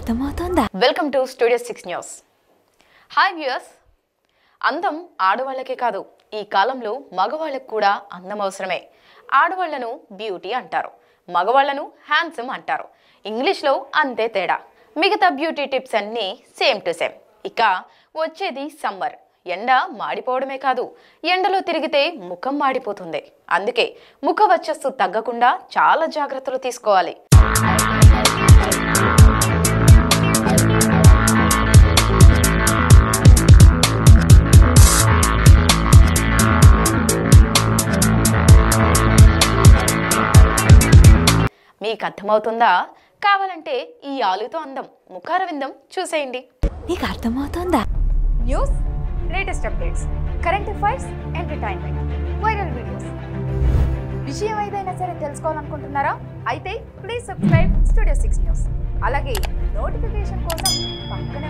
అర్థమవుతోందా welcome to studio six news hi viewers అందం ఆడవాళ్ళకే కాదు ఈ కాలంలో మగవాళ్ళకు కూడా అందం అవసరమే ఆడవాళ్లను బ్యూటీ అంటారు మగవాళ్లను హ్యాండ్సమ్ అంటారు ఇంగ్లీష్లో అంతే తేడా మిగతా బ్యూటీ టిప్స్ అన్నీ సేమ్ టు సేమ్ ఇక వచ్చేది సమ్మర్ ఎండ మాడిపోవడమే కాదు ఎండలో తిరిగితే ముఖం మాడిపోతుంది అందుకే ముఖ వచ్చస్సు తగ్గకుండా చాలా జాగ్రత్తలు తీసుకోవాలి మీకు అర్థమవుతుందా కావాలంటే ఈ ఆలుతో అందం ముఖారవిందం చూసేయండి నీకు అర్థమవుతోందా news latest updates current affairs entertainment viral videos విషయం ఏదైనా సరే తెలుసుకోవాలనుకుంటున్నారా అయితే please subscribe studio six news అలాగే నోటిఫికేషన్ కోసం పక్కనే